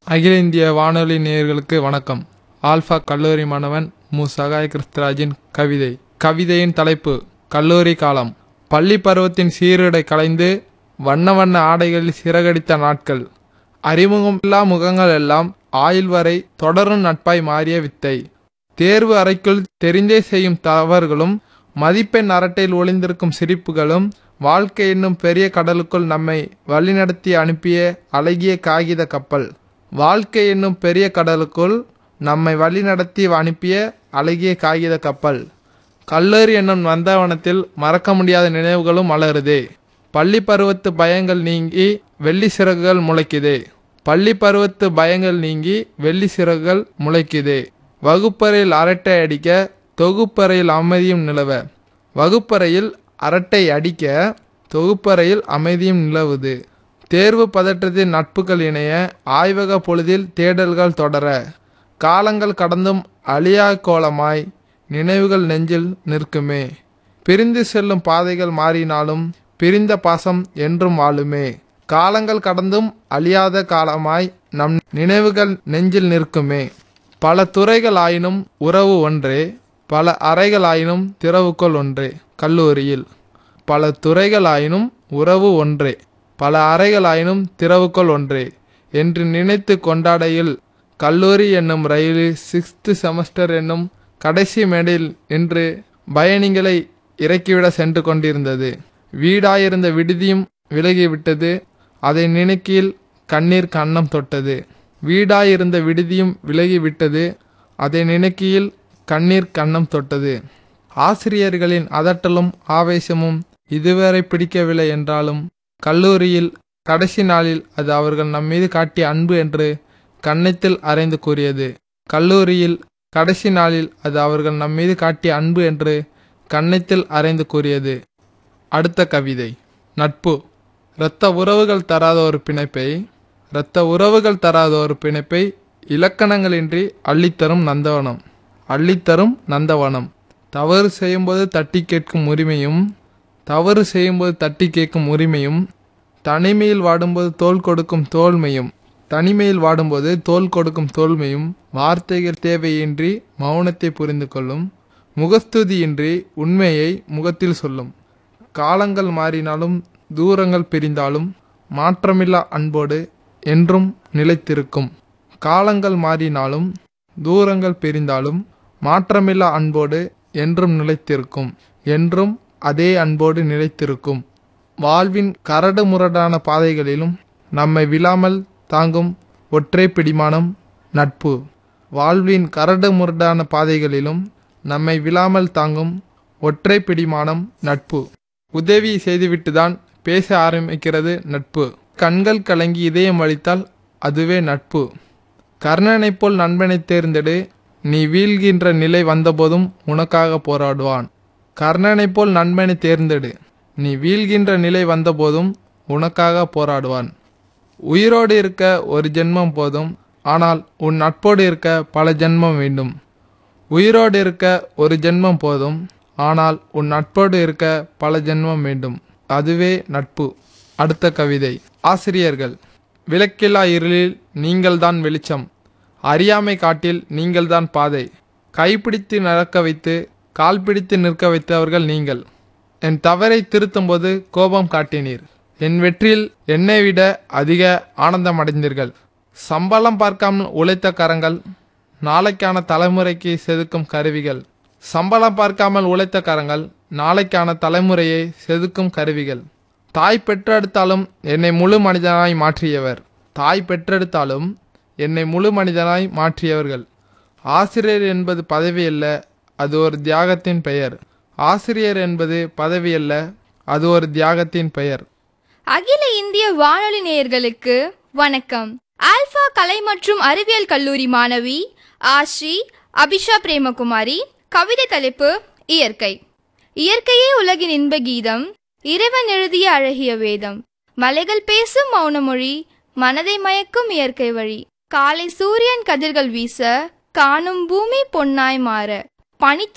அகில இந்திய வானொலி நேயர்களுக்கு வணக்கம் ஆல்ஃபா கல்லூரி மாணவன் மு சகாய் கிறிஸ்தராஜின் கவிதை கவிதையின் தலைப்பு கல்லூரி காலம் பள்ளி பருவத்தின் சீருடை கலைந்து வண்ண வண்ண ஆடைகளில் சிறகடித்த நாட்கள் அறிமுகமில்லா முகங்கள் எல்லாம் ஆயுள் வரை தொடரும் நட்பாய் மாறிய வித்தை தேர்வு அறைக்குள் தெரிந்தே செய்யும் தவறுகளும் மதிப்பெண் அரட்டையில் ஒளிந்திருக்கும் சிரிப்புகளும் வாழ்க்கை என்னும் பெரிய கடலுக்குள் நம்மை வழிநடத்தி அனுப்பிய அழகிய காகித கப்பல் வாழ்க்கை என்னும் பெரிய கடலுக்குள் நம்மை வழிநடத்தி அனுப்பிய அழகிய காகித கப்பல் கல்லூரி என்னும் நந்தவனத்தில் மறக்க முடியாத நினைவுகளும் மலருதே பள்ளி பருவத்து பயங்கள் நீங்கி வெள்ளி சிறகுகள் முளைக்குதே பள்ளி பருவத்து பயங்கள் நீங்கி வெள்ளி சிறகுகள் முளைக்குதே வகுப்பறையில் அரட்டை அடிக்க தொகுப்பறையில் அமைதியும் நிலவ வகுப்பறையில் அரட்டை அடிக்க தொகுப்பறையில் அமைதியும் நிலவுது தேர்வு பதற்றத்தில் நட்புகள் இணைய ஆய்வக பொழுதில் தேடல்கள் தொடர காலங்கள் கடந்தும் அழியா கோலமாய் நினைவுகள் நெஞ்சில் நிற்குமே பிரிந்து செல்லும் பாதைகள் மாறினாலும் பிரிந்த பாசம் என்றும் வாழுமே காலங்கள் கடந்தும் அழியாத காலமாய் நம் நினைவுகள் நெஞ்சில் நிற்குமே பல துறைகள் ஆயினும் உறவு ஒன்றே பல அறைகள் ஆயினும் திறவுகோல் ஒன்றே கல்லூரியில் பல துறைகள் ஆயினும் உறவு ஒன்றே பல அறைகள் ஆயினும் திறவுகோல் ஒன்றே என்று நினைத்து கொண்டாடையில் கல்லூரி என்னும் ரயிலில் சிக்ஸ்த் செமஸ்டர் என்னும் கடைசி மேடையில் என்று பயணிகளை இறக்கிவிட சென்று கொண்டிருந்தது வீடாயிருந்த விடுதியும் விலகிவிட்டது அதை நினைக்கையில் கண்ணீர் கன்னம் தொட்டது வீடாயிருந்த விடுதியும் விலகிவிட்டது அதை நினைக்கையில் கண்ணீர் கன்னம் தொட்டது ஆசிரியர்களின் அதட்டலும் ஆவேசமும் இதுவரை பிடிக்கவில்லை என்றாலும் கல்லூரியில் கடைசி நாளில் அது அவர்கள் நம்மீது காட்டிய அன்பு என்று கன்னத்தில் அரைந்து கூறியது கல்லூரியில் கடைசி நாளில் அது அவர்கள் நம்மீது காட்டிய அன்பு என்று கன்னத்தில் அரைந்து கூறியது அடுத்த கவிதை நட்பு இரத்த உறவுகள் தராத ஒரு பிணைப்பை இரத்த உறவுகள் தராத ஒரு பிணைப்பை இலக்கணங்களின்றி அள்ளித்தரும் நந்தவனம் அள்ளித்தரும் நந்தவனம் தவறு செய்யும்போது தட்டி கேட்கும் உரிமையும் தவறு செய்யும்போது தட்டி கேட்கும் உரிமையும் தனிமையில் வாடும்போது தோல் கொடுக்கும் தோல்மையும் தனிமையில் வாடும்போது தோல் கொடுக்கும் தோல்மையும் வார்த்தைகள் தேவையின்றி மௌனத்தை புரிந்து கொள்ளும் முகஸ்துதியின்றி உண்மையை முகத்தில் சொல்லும் காலங்கள் மாறினாலும் தூரங்கள் பிரிந்தாலும் மாற்றமில்லா அன்போடு என்றும் நிலைத்திருக்கும் காலங்கள் மாறினாலும் தூரங்கள் பிரிந்தாலும் மாற்றமில்லா அன்போடு என்றும் நிலைத்திருக்கும் என்றும் அதே அன்போடு நிலைத்திருக்கும் வாழ்வின் கரடு முரடான பாதைகளிலும் நம்மை விழாமல் தாங்கும் ஒற்றை பிடிமானம் நட்பு வாழ்வின் கரடு முரடான பாதைகளிலும் நம்மை விழாமல் தாங்கும் ஒற்றை பிடிமானம் நட்பு உதவி செய்துவிட்டுதான் பேச ஆரம்பிக்கிறது நட்பு கண்கள் கலங்கி இதயம் வலித்தால் அதுவே நட்பு கர்ணனைப் போல் நண்பனை தேர்ந்தெடு நீ வீழ்கின்ற நிலை வந்தபோதும் உனக்காக போராடுவான் கர்ணனைப் போல் நண்பனை தேர்ந்தெடு நீ வீழ்கின்ற நிலை வந்தபோதும் உனக்காக போராடுவான் உயிரோடு இருக்க ஒரு ஜென்மம் போதும் ஆனால் உன் நட்போடு இருக்க பல ஜென்மம் வேண்டும் உயிரோடு இருக்க ஒரு ஜென்மம் போதும் ஆனால் உன் நட்போடு இருக்க பல ஜென்மம் வேண்டும் அதுவே நட்பு அடுத்த கவிதை ஆசிரியர்கள் விளக்கில்லா இருளில் நீங்கள்தான் வெளிச்சம் அறியாமை காட்டில் நீங்கள்தான் பாதை கைப்பிடித்து நடக்க வைத்து கால் பிடித்து நிற்க வைத்தவர்கள் நீங்கள் என் தவறை திருத்தும்போது கோபம் காட்டினீர் என் வெற்றியில் என்னை விட அதிக ஆனந்தம் அடைந்தீர்கள் சம்பளம் பார்க்காமல் உழைத்த கரங்கள் நாளைக்கான தலைமுறைக்கு செதுக்கும் கருவிகள் சம்பளம் பார்க்காமல் உழைத்த கரங்கள் நாளைக்கான தலைமுறையை செதுக்கும் கருவிகள் தாய் பெற்றெடுத்தாலும் என்னை முழு மனிதனாய் மாற்றியவர் தாய் பெற்றெடுத்தாலும் என்னை முழு மனிதனாய் மாற்றியவர்கள் ஆசிரியர் என்பது பதவி அல்ல அது ஒரு தியாகத்தின் பெயர் ஆசிரியர் என்பது பதவி அல்ல அது ஒரு தியாகத்தின் பெயர் அகில இந்திய வானொலி நேயர்களுக்கு வணக்கம் ஆல்பா கலை மற்றும் அறிவியல் கல்லூரி மாணவி ஆஷி அபிஷா பிரேமகுமாரி கவிதை தலைப்பு இயற்கை இயற்கையே உலகின் இன்ப கீதம் இறைவன் எழுதிய அழகிய வேதம் மலைகள் பேசும் மௌனமொழி மனதை மயக்கும் இயற்கை வழி காலை சூரியன் கதிர்கள் வீச காணும் பூமி பொன்னாய் மாற பனித்து